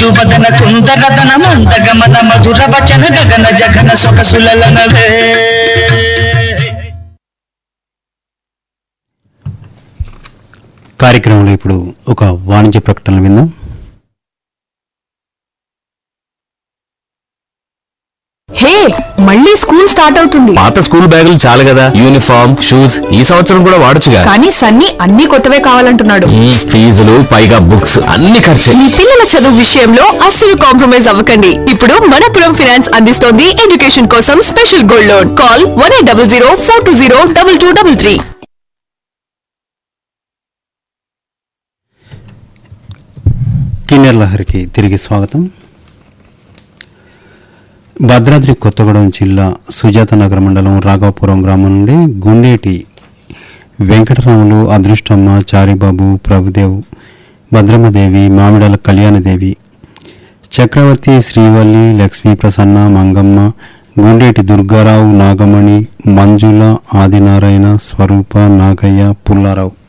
మృదువదన కుందరదన మందగమన మధుర వచన గగన జగన సొగసులనవే కార్యక్రమంలో ఇప్పుడు ఒక వాణిజ్య ప్రకటన విందాం హే మళ్ళీ స్కూల్ స్టార్ట్ అవుతుంది పాత స్కూల్ బ్యాగులు చాలు కదా యూనిఫామ్ షూస్ ఈ సంవత్సరం కూడా వాడొచ్చుగా కానీ సన్నీ అన్ని కొత్తవే కావాలంటున్నాడు ఈ ఫీజులు పైగా బుక్స్ అన్ని ఖర్చే మీ పిల్లల చదువు విషయంలో అస్సలు కాంప్రమైజ్ అవ్వకండి ఇప్పుడు మనపురం ఫైనాన్స్ అందిస్తోంది ఎడ్యుకేషన్ కోసం special gold loan call one eight double zero four two zero double two double three Kinnera లహరికి తిరిగి స్వాగతం భద్రాద్రి కొత్తగూడెం జిల్లా సుజాతనగర్ మండలం రాఘవపురం గ్రామం నుండి గుండేటి వెంకటరాములు అదృష్టమ్మ చారిబాబు ప్రభుదేవ్ భద్రమ్మదేవి మామిడల కళ్యాణదేవి చక్రవర్తి శ్రీవల్లి లక్ష్మీ ప్రసన్న మంగమ్మ గుండేటి దుర్గారావు నాగమణి మంజుల ఆదినారాయణ స్వరూప నాగయ్య పుల్లారావు